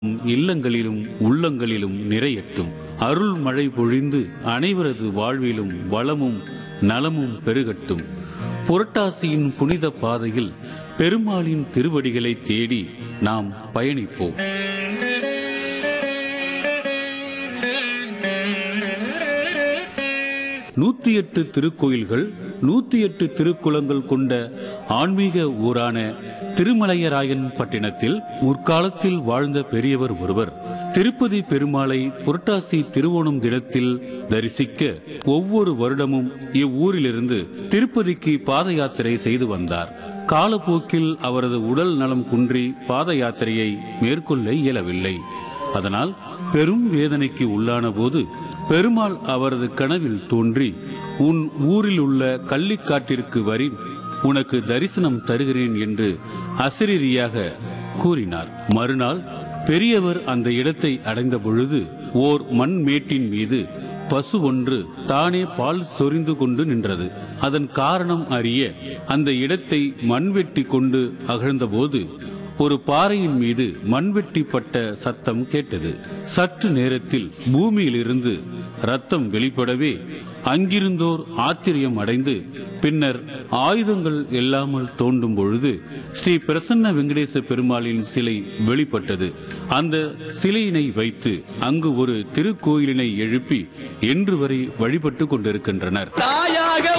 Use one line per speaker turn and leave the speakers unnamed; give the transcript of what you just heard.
உம் இல்லங்களிலும் உள்ளங்களிலும் நிறையட்டும் அருள் மழை பொழிந்து அனைவரது வாழ்விலும் வளமும் நலமும் பெருகட்டும் புரட்டாசியின் புனித பாதையில் பெருமாளின் திருவடிகளை தேடி நாம் பயணிப்போம் நூத்தி எட்டு திருக்கோயில்கள் நூத்தி எட்டு திருக்குளங்கள் கொண்ட ஆன்மீக ஊரான திருமலையராயன் பட்டினத்தில் முற்காலத்தில் வாழ்ந்த பெரியவர் ஒருவர் திருப்பதி பெருமாளை புரட்டாசி திருவோணம் தினத்தில் தரிசிக்க ஒவ்வொரு வருடமும் இவ்வூரிலிருந்து திருப்பதிக்கு பாத யாத்திரை செய்து வந்தார் காலப்போக்கில் அவரது உடல் நலம் குன்றி பாத யாத்திரையை மேற்கொள்ள இயலவில்லை அதனால் பெரும் வேதனைக்கு உள்ளான போது பெருமாள் அவரது கனவில் தோன்றி உன் ஊரில் உள்ள கள்ளிக்காட்டிற்கு வரி உனக்கு தரிசனம் தருகிறேன் என்று அசிரீரியாக கூறினார் மறுநாள் பெரியவர் அந்த இடத்தை அடைந்த பொழுது ஓர் மண் மேட்டின் மீது பசு ஒன்று தானே பால் சொரிந்து கொண்டு நின்றது அதன் காரணம் அறிய அந்த இடத்தை மண்வெட்டி கொண்டு அகழ்ந்தபோது ஒரு பாறையின் மீது மண்வெட்டிப்பட்ட சத்தம் கேட்டது சற்று நேரத்தில் பூமியிலிருந்து ரத்தம் வெளிப்படவே அங்கிருந்தோர் ஆச்சரியம் அடைந்து பின்னர் ஆயுதங்கள் இல்லாமல் தோண்டும் பொழுது ஸ்ரீ பிரசன்ன வெங்கடேச பெருமாளின் சிலை வெளிப்பட்டது அந்த சிலையினை வைத்து அங்கு ஒரு திருக்கோயிலினை எழுப்பி இன்று வரை வழிபட்டு கொண்டிருக்கின்றனர்
தாயாக